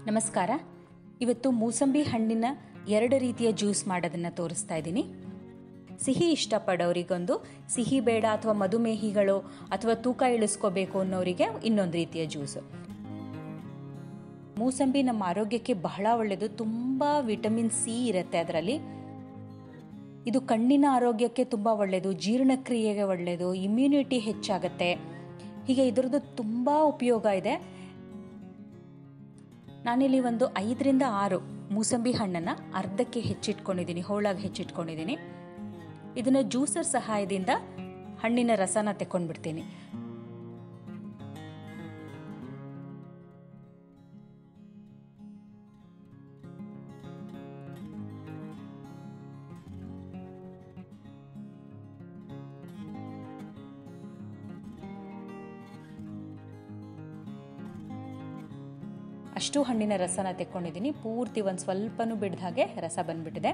ನಮಸ್ಕಾರ ಇವತ್ತು ಮೂಸಂಬಿ ಹಣ್ಣಿನ ಎರಡು ರೀತಿಯ ಜ್ಯೂಸ್ ಮಾಡೋದನ್ನು ತೋರಿಸ್ತಾ ಇದ್ದೀನಿ ಸಿಹಿ ಇಷ್ಟಪಡೋರಿಗೊಂದು ಸಿಹಿ ಬೇಡ ಅಥವಾ ಮಧುಮೇಹಿಗಳು ಅಥವಾ ತೂಕ ಇಳಿಸ್ಕೋಬೇಕು ಅನ್ನೋರಿಗೆ ಇನ್ನೊಂದು ರೀತಿಯ ಜ್ಯೂಸು ಮೂಸಂಬಿ ನಮ್ಮ ಆರೋಗ್ಯಕ್ಕೆ ಬಹಳ ಒಳ್ಳೆಯದು ತುಂಬ ವಿಟಮಿನ್ ಸಿ ಇರುತ್ತೆ ಅದರಲ್ಲಿ ಇದು ಕಣ್ಣಿನ ಆರೋಗ್ಯಕ್ಕೆ ತುಂಬ ಒಳ್ಳೆಯದು ಜೀರ್ಣಕ್ರಿಯೆಗೆ ಒಳ್ಳೆಯದು ಇಮ್ಯುನಿಟಿ ಹೆಚ್ಚಾಗತ್ತೆ ಹೀಗೆ ಇದರದ್ದು ತುಂಬ ಉಪಯೋಗ ಇದೆ ನಾನಿಲ್ಲಿ ಒಂದು ಐದರಿಂದ ಆರು ಮೂಸಂಬಿ ಹಣ್ಣನ್ನು ಅರ್ಧಕ್ಕೆ ಹೆಚ್ಚಿಟ್ಕೊಂಡಿದ್ದೀನಿ ಹೋಳಾಗಿ ಹೆಚ್ಚಿಟ್ಕೊಂಡಿದ್ದೀನಿ ಇದನ್ನು ಜ್ಯೂಸರ್ ಸಹಾಯದಿಂದ ಹಣ್ಣಿನ ರಸನ ತೆಕ್ಕೊಂಡ್ಬಿಡ್ತೀನಿ ಅಷ್ಟು ಹಣ್ಣಿನ ರಸನ ತೆಕ್ಕೊಂಡಿದ್ದೀನಿ ಪೂರ್ತಿ ಒಂದು ಸ್ವಲ್ಪನೂ ಬಿಡ್ದ ಹಾಗೆ ರಸ ಬಂದ್ಬಿಟ್ಟಿದೆ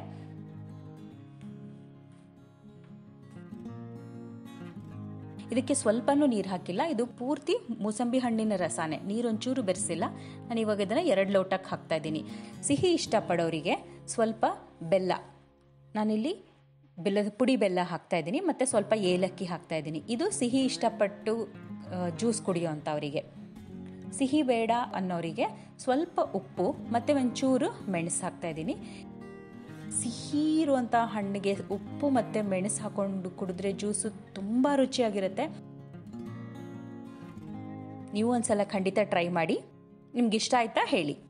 ಇದಕ್ಕೆ ಸ್ವಲ್ಪನೂ ನೀರು ಹಾಕಿಲ್ಲ ಇದು ಪೂರ್ತಿ ಮೂಸಂಬಿ ಹಣ್ಣಿನ ರಸನೇ ನೀರೊಂಚೂರು ಬೆರೆಸಿಲ್ಲ ನಾನು ಇವಾಗ ಇದನ್ನು ಎರಡು ಲೋಟಕ್ಕೆ ಹಾಕ್ತಾ ಇದ್ದೀನಿ ಸಿಹಿ ಇಷ್ಟಪಡೋರಿಗೆ ಸ್ವಲ್ಪ ಬೆಲ್ಲ ನಾನಿಲ್ಲಿ ಬೆಲ್ಲದ ಪುಡಿ ಬೆಲ್ಲ ಹಾಕ್ತಾ ಇದ್ದೀನಿ ಮತ್ತು ಸ್ವಲ್ಪ ಏಲಕ್ಕಿ ಹಾಕ್ತಾ ಇದ್ದೀನಿ ಇದು ಸಿಹಿ ಇಷ್ಟಪಟ್ಟು ಜ್ಯೂಸ್ ಕುಡಿಯೋ ಅಂಥವರಿಗೆ ಸಿಹಿ ಬೇಡ ಅನ್ನೋರಿಗೆ ಸ್ವಲ್ಪ ಉಪ್ಪು ಮತ್ತು ಒಂಚೂರು ಮೆಣಸು ಹಾಕ್ತಾ ಇದ್ದೀನಿ ಸಿಹಿ ಇರುವಂಥ ಹಣ್ಣಿಗೆ ಉಪ್ಪು ಮತ್ತು ಮೆಣಸು ಹಾಕೊಂಡು ಕುಡಿದ್ರೆ ಜ್ಯೂಸು ತುಂಬ ರುಚಿಯಾಗಿರುತ್ತೆ ನೀವು ಒಂದ್ಸಲ ಖಂಡಿತ ಟ್ರೈ ಮಾಡಿ ನಿಮ್ಗೆ ಇಷ್ಟ ಆಯ್ತಾ ಹೇಳಿ